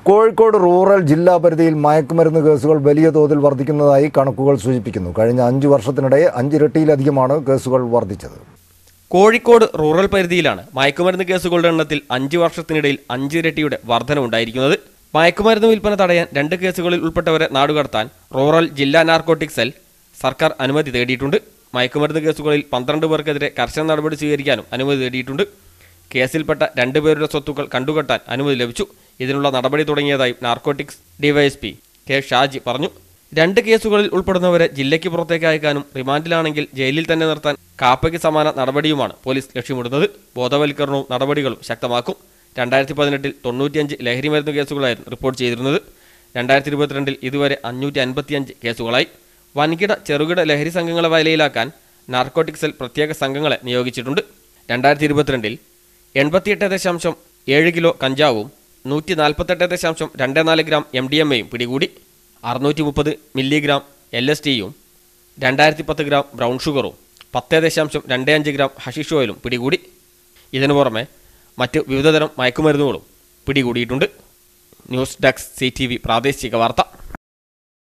Kozhikode rural ജില്ലാ പരിധിയിൽ മയക്കുമരുന്ന് കേസുകൾ വലിയ തോതിൽ വർദ്ധിക്കുന്നതായി കണക്കുകൾ സൂചിപ്പിക്കുന്നു കഴിഞ്ഞ അഞ്ചു വർഷത്തിനിടെ അഞ്ചിരട്ടിയിലധികമാണ് കേസുകൾ വർദ്ധിച്ചത് കോഴിക്കോട് റൂറൽ പരിധിയിലാണ് മയക്കുമരുന്ന് കേസുകളുടെ എണ്ണത്തിൽ അഞ്ച് വർഷത്തിനിടയിൽ അഞ്ചിരട്ടിയുടെ വർധനവുണ്ടായിരിക്കുന്നത് മയക്കുമരുന്ന് വിൽപ്പന തടയാൻ രണ്ട് കേസുകളിൽ ഉൾപ്പെട്ടവരെ നാടുകടത്താൻ റൂറൽ ജില്ലാ നാർക്കോട്ടിക് സെൽ സർക്കാർ അനുമതി തേടിയിട്ടുണ്ട് മയക്കുമരുന്ന് കേസുകളിൽ പന്ത്രണ്ട് പേർക്കെതിരെ കർശന നടപടി സ്വീകരിക്കാനും അനുമതി തേടിയിട്ടുണ്ട് കേസിൽപ്പെട്ട രണ്ടുപേരുടെ സ്വത്തുക്കൾ കണ്ടുകെട്ടാൻ അനുമതി ലഭിച്ചു ഇതിനുള്ള നടപടി തുടങ്ങിയതായി നാർക്കോട്ടിക്സ് ഡിവൈഎസ്പി കെ ഷാജി പറഞ്ഞു രണ്ട് കേസുകളിൽ ഉൾപ്പെടുന്നവരെ ജില്ലയ്ക്ക് പുറത്തേക്ക് അയക്കാനും റിമാൻഡിലാണെങ്കിൽ ജയിലിൽ തന്നെ നിർത്താൻ കാപ്പയ്ക്ക് സമാന നടപടിയുമാണ് പോലീസ് ലക്ഷ്യമിടുന്നത് ബോധവൽക്കരണവും നടപടികളും ശക്തമാക്കും രണ്ടായിരത്തി പതിനെട്ടിൽ തൊണ്ണൂറ്റിയഞ്ച് ലഹരിമരുന്ന് കേസുകളായിരുന്നു റിപ്പോർട്ട് ചെയ്തിരുന്നത് രണ്ടായിരത്തി ഇരുപത്തിരണ്ടിൽ ഇതുവരെ അഞ്ഞൂറ്റി അൻപത്തിയഞ്ച് കേസുകളായി വൻകിട ചെറുകിട ലഹരി സംഘങ്ങളെ വലയിലാക്കാൻ നാർക്കോട്ടിക് സെൽ പ്രത്യേക സംഘങ്ങളെ നിയോഗിച്ചിട്ടുണ്ട് രണ്ടായിരത്തി ഇരുപത്തിരണ്ടിൽ എൺപത്തിയെട്ട് ദശാംശം ഏഴ് കിലോ കഞ്ചാവും നൂറ്റി നാൽപ്പത്തെട്ട് ദശാംശം രണ്ട് നാല് ഗ്രാം എം ഡി എം എയും പിടികൂടി അറുന്നൂറ്റി മുപ്പത് മില്ലിഗ്രാം എൽ എസ് ടിയും രണ്ടായിരത്തി പത്ത് ഗ്രാം ബ്രൗൺ ഷുഗറും പത്ത് ദശാംശം രണ്ട് അഞ്ച് ഗ്രാം ഹഷിഷ് ഓയിലും പിടികൂടി ഇതിനു പുറമെ മറ്റ് വിവിധതരം മയക്കുമരുന്നുകളും പിടികൂടിയിട്ടുണ്ട് news desk C T V പ്രാദേശിക വാർത്ത